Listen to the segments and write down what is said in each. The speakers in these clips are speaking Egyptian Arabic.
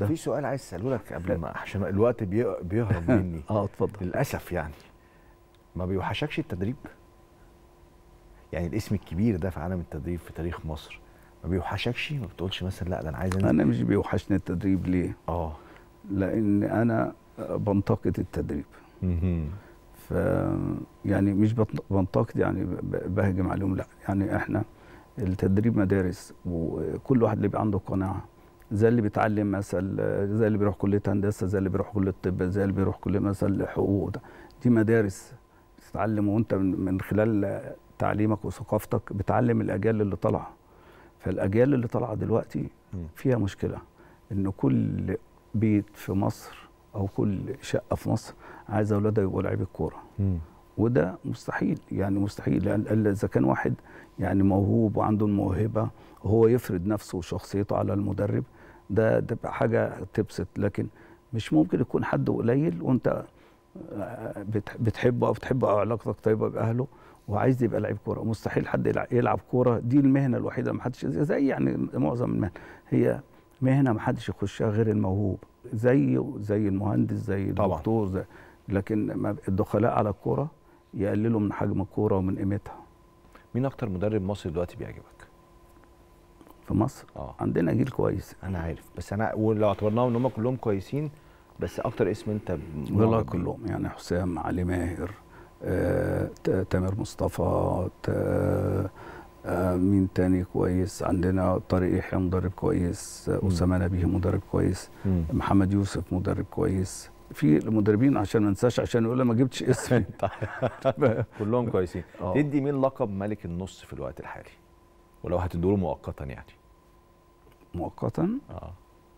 ده في سؤال عايز اساله لك قبل ما عشان الوقت بي- بيهرب مني اه اتفضل للاسف يعني ما بيوحشكش التدريب يعني الاسم الكبير ده في عالم التدريب في تاريخ مصر ما بيوحشكش ما بتقولش مثلا لا ده انا عايز انزل انا مش بيوحشني التدريب ليه اه لان انا بنتقد التدريب مهم. ف يعني مش بت- بنتقد يعني ب- بهجم عليهم لا يعني احنا التدريب مدارس وكل واحد اللي بيبقى عنده قناعه زي اللي بيتعلم مثلا زي اللي بيروح كليه هندسه زي اللي بيروح كليه طب زي اللي بيروح كليه مثلا حقوق ده. دي مدارس تتعلم وانت من من خلال تعليمك وثقافتك بتعلم الاجيال اللي طالعه فالاجيال اللي طالعه دلوقتي مم. فيها مشكله ان كل بيت في مصر او كل شقه في مصر عايز اولادها يبقوا لعيبه كوره مم. وده مستحيل يعني مستحيل لأن إلا اذا كان واحد يعني موهوب وعنده الموهبه وهو يفرض نفسه وشخصيته على المدرب ده ده بقى حاجه تبسط لكن مش ممكن يكون حد قليل وانت آه، بت- بتحبه او بتحبه او علاقتك طيبه باهله وعايز يبقى لعيب كوره مستحيل حد يلع- يلعب كوره دي المهنه الوحيده ما حدش زي يعني معظم المهن هي مهنه ما حدش يخشها غير الموهوب زي زي المهندس زي طبعاً. الدكتور زي لكن ما- الدخلاء على الكوره يقللوا من حجم الكوره ومن قيمتها مين اكتر مدرب مصري دلوقتي بيعجبك في مصر اه عندنا جيل كويس انا عارف بس انا ولو اعتبرناهم ان هم كلهم كويسين بس اكتر اسم انت والله معجب بيه. كلهم يعني حسام علي ماهر آه، ت- تامر مصطفى ت- آه، مين تاني كويس عندنا طارق يحيى مدرب كويس آه، مم. اسامه نبيه مدرب كويس مم. محمد يوسف مدرب كويس في المدربين عشان ما انساش عشان يقول ما جبتش اسمي كلهم كويسين آه. تدي مين لقب ملك النص في الوقت الحالي ولو هتدوله مؤقتا يعني مؤقتا اه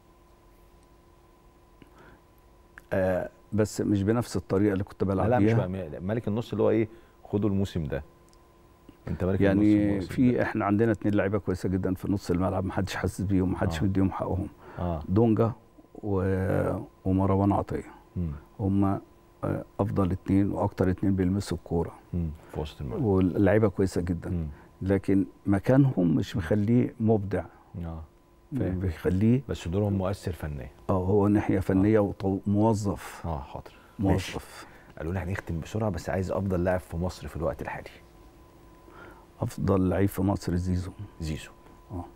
آه بس مش بنفس الطريقه اللي كنت بلعب لا مش بيها بقى ملك النص اللي هو ايه خدوا الموسم ده انت ملك يعني النص الموسم في ده. احنا عندنا اتنين لعيبه كويسه جدا في نص الملعب ما حدش حاسس بيهم ما حدش آه. مديهم حقهم اه دونجا و... ومروان عطيه مم. هم افضل اتنين واكتر اتنين بيلمسوا الكوره مم. في وسط الملعب واللعيبه كويسه جدا مم. لكن مكانهم مش مخليه مبدع اه فاهم. بيخليه بس دورهم مؤثر فنيا اه هو ناحيه فنيه وموظف اه حاضر ماشي. موظف قالوا لي هنختم بسرعه بس عايز افضل لاعب في مصر في الوقت الحالي افضل لعيب في مصر زيزو زيزو اه